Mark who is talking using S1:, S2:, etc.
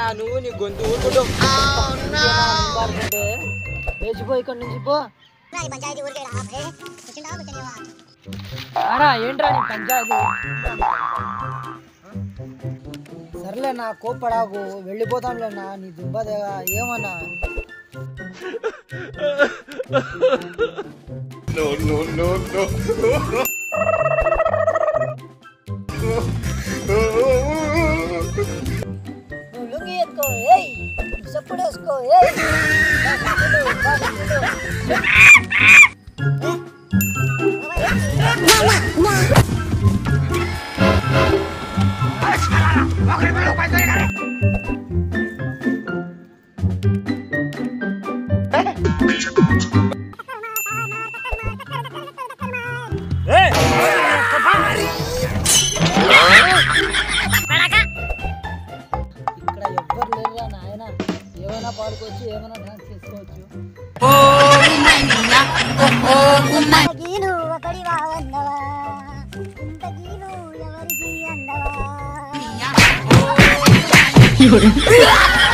S1: నువ్వు నీ గొంతు ఊరుకుంటావు
S2: పాడుకుంటే లేచిపో ఇక్కడ నుంచి పో అరా ఏంట్రా నీ పంచాయతీ సర్లే నా కోప్పడాకు వెళ్ళిపోతాంలే నా నీ దుంపదేగా ఏమన్నా నువ్వు లుంగి ఎత్తుకో ఏయ్ చెప్పుడు వేసుకో ఏయ్ నా చెప్పులు, నా చెప్పులు. ఇక్కడ ఎవ్వరు లేరురా నాయన ఏమైనా పాడుకోవచ్చు ఏమైనా డాన్స్ చేసుకోవచ్చు
S3: గీను ఒకడివా అన్నవా ఇంత గీను ఎవరికి అన్నవా